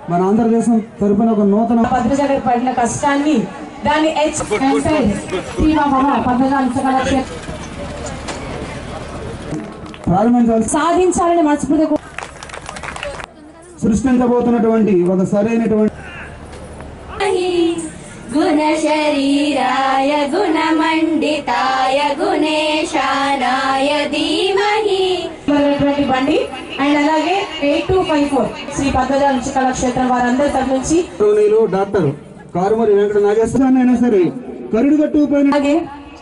మన ఆంధ్రదేశం తరపున ఒక నూతన భద్రజ గారి పడిన కష్టాన్ని దాన్ని హెచ్ పద్ధతి ప్రారంభించాల్సి సాధించాలని మనస్ఫూర్తిగా సృష్టించబోతున్నటువంటి ఒక సరైనటువంటి गुणशरीराय गुणमण्डिताय गुणेशानाय धीमहि ఉన్నటువంటి బండి అండ్ అలాగే eight two five four Shri Padmaja నుంచి కళాక్షేత్రం వారందరి తరఫు నుంచి గౌరవనీయులు డాక్టర్ కారుమరి వెంకట నాగేశ్వరాన్ని అయినా సరే కరుడు కట్టుకుపోయిన అలాగే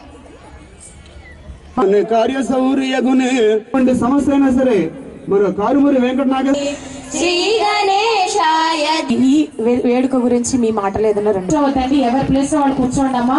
కార్య సౌర్యగునే సమస్య అయినా సరే మరి కారుమరి వెంకట నాగేశ్వర श्रीगणेशाय ఈ వే- వేడుక గురించి మీ మాటలు ఏదైనా రెండు కూర్చోవద్దండి ఎవరి ప్లేస్ లో వాళ్ళు కూర్చోండి అమ్మా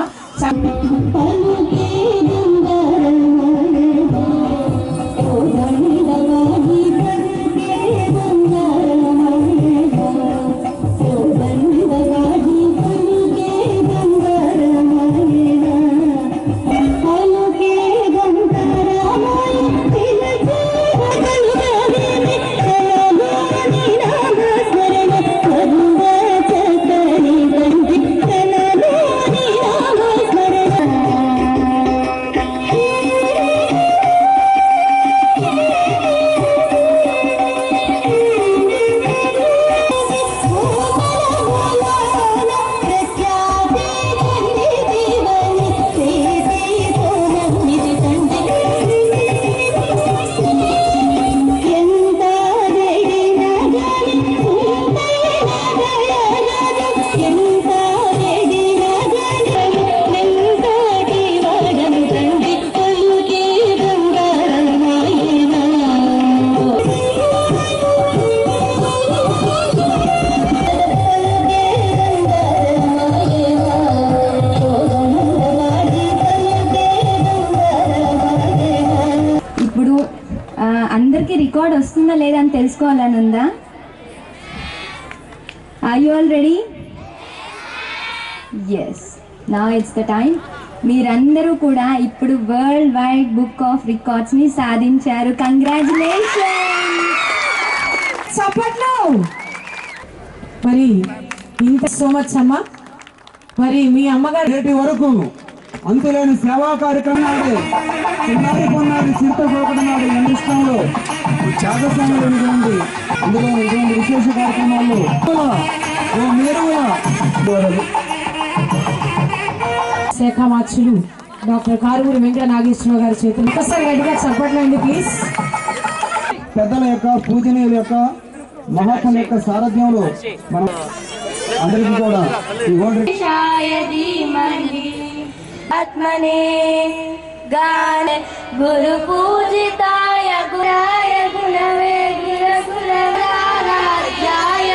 ఇప్పుడు ఆ, అందరికీ రికార్డ్ వస్తుందా లేదా అని తెలుసుకోవాలని ఉందా I you already yes నా ఇట్స్ ద టైం మీరందరూ కూడా ఇప్పుడు world wide book of records ని సాధించారు కంగ్రాచులేషన్ చప్పట్లో మరి ఇంత సో మచ్ అమ్మా మరి మీ అమ్మగారు నేటి వరకు అంతులేని సేవా కార్యక్రమాలు చిన్నారి కొన్నాడు చింత పోకడనాడు ఎండిష్టంలో త్యాగస్వాములు ఉంది అందులో ఇటువంటి విశేష కార్యక్రమాలు ఓ మీరుగా శాఖ మార్చులు డాక్టర్ కారుమూరి వెంకట నాగేశ్వరరావు గారి చేతులు ఒకసారి గట్టిగా చప్పట్లు అండి ప్లీజ్ పెద్దల యొక్క పూజనీయుల యొక్క మహాత్ముల యొక్క సారథ్యంలో మనం అందరికీ కూడా ఈ ఓల్డ్ गणेशाय धीमहि आत्मने गान गुरुपूजिताय गुराय गुणवे गुरुकुलराध्याय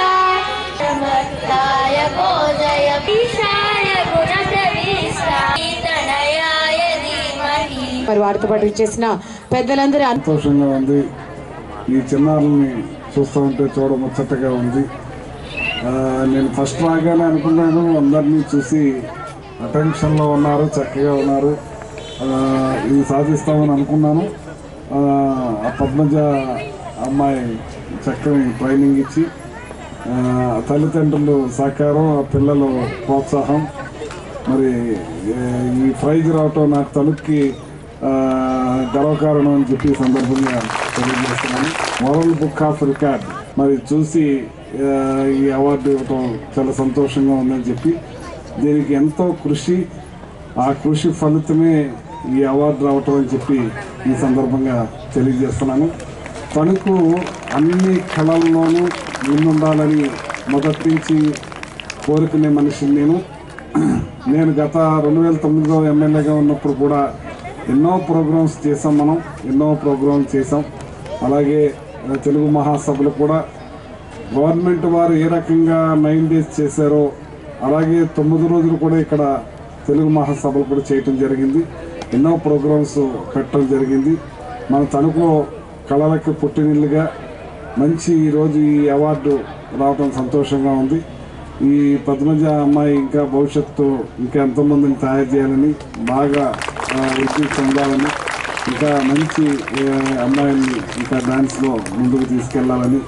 समर्थाय भोजय ईशाय गुणप्रविष्टाय तनयाय धीमहि మరి వారితో పాటు ఇచ్చేసిన పెద్దలందరూ అన్- సంతోషంగా ఉంది ఈ చిన్నారుల్ని చూస్తూ ఉంటే చూడ ముచ్చటగా ఉంది ఆ, నేను ఫస్ట్ రాగానే అనుకున్నాను అందరినీ చూసి అటెన్షన్లో ఉన్నారు చక్కగా ఉన్నారు ఆ, ఇది సాధిస్తామని అనుకున్నాను ఆ, ఆ పద్మజ అమ్మాయి చక్కని ట్రైనింగ్ ఇచ్చి ఆ, తల్లిదండ్రులు సహకారం ఆ పిల్లలు ప్రోత్సాహం మరి ఏ, ఈ ప్రైజ్ రావటం నాకు తలుపుకి ఆ, గర్వకారణం అని చెప్పి ఈ సందర్భంగా తెలియజేస్తున్నాను వరల్డ్ బుక్ ఆఫ్ రికార్డ్ మరి చూసి ఆ, ఈ అవార్డు ఇవ్వటం చాలా సంతోషంగా ఉందని చెప్పి దీనికి ఎంతో కృషి ఆ కృషి ఫలితమే ఈ అవార్డు రావటం అని చెప్పి ఈ సందర్భంగా తెలియజేస్తున్నాను తణుకు అన్ని కళల్లోనూ ముందుండాలని మొదటి నుంచి కోరుకునే మనిషిని నేను నేను గత రెండు వేల తొమ్మిదిలో ఎమ్మెల్యేగా ఉన్నప్పుడు కూడా ఎన్నో ప్రోగ్రామ్స్ చేసాం మనం ఎన్నో ప్రోగ్రామ్స్ చేసాం అలాగే ఆ, తెలుగు మహాసభలు కూడా గవర్నమెంట్ వారు ఏ రకంగా నైన్ డేస్ చేశారో అలాగే తొమ్మిది రోజులు కూడా ఇక్కడ తెలుగు మహాసభలు కూడా చేయటం జరిగింది ఎన్నో ప్రోగ్రామ్స్ పెట్టడం జరిగింది మన తణుకులో కళలకి పుట్టినిల్లుగా మంచి ఈరోజు ఈ అవార్డు రావడం సంతోషంగా ఉంది ఈ పద్మజ అమ్మాయి ఇంకా భవిష్యత్తు ఇంకా ఎంతోమందిని తయారు చేయాలని బాగా ఆ, వృద్ధి చెందాలని ఇంకా మంచి ఆ, అమ్మాయిల్ని ఇంకా డాన్స్లో ముందుకు తీసుకెళ్లాలని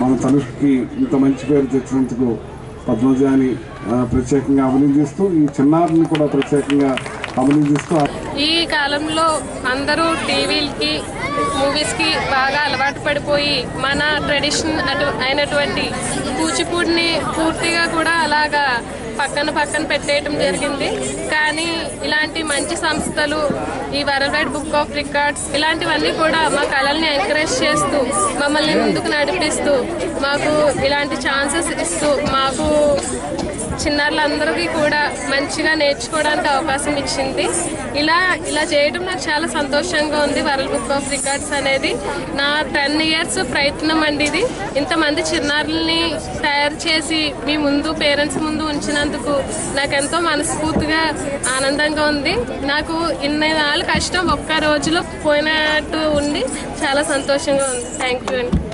మన తనుష్కి ఇంత మంచి పేరు తెచ్చినందుకు పద్మజాని ఆ, ప్రత్యేకంగా అభినందిస్తూ ఈ చిన్నారిని కూడా ప్రత్యేకంగా అభినందిస్తూ ఈ కాలంలో అందరూ టీవీలకి మూవీస్కి బాగా అలవాటు పడిపోయి మన ట్రెడిషన్ అటు అయినటువంటి కూచిపూడిని పూర్తిగా కూడా అలాగా పక్కన పక్కన పెట్టేయటం జరిగింది కానీ ఇలాంటి మంచి సంస్థలు ఈ world wide book of records ఇలాంటివన్నీ కూడా మా కళల్ని ఎంకరేజ్ చేస్తూ మమ్మల్ని ముందుకు నడిపిస్తూ మాకు ఇలాంటి ఛాన్సెస్ ఇస్తూ మాకు చిన్నారులందరికీ కూడా మంచిగా నేర్చుకోవడానికి అవకాశం ఇచ్చింది ఇలా ఇలా చేయడం నాకు చాలా సంతోషంగా ఉంది వరల్డ్ బుక్ ఆఫ్ రికార్డ్స్ అనేది నా టెన్ ఇయర్స్ ప్రయత్నం అండి ఇది ఇంతమంది చిన్నారుల్ని తయారు చేసి మీ ముందు పేరెంట్స్ ముందు ఉంచినందుకు నాకు ఎంతో మనస్ఫూర్తిగా ఆనందంగా ఉంది నాకు ఇన్ని నాళ్ళు కష్టం ఒక్క రోజులో పోయినట్టు ఉండి చాలా సంతోషంగా ఉంది థ్యాంక్ యూ అండి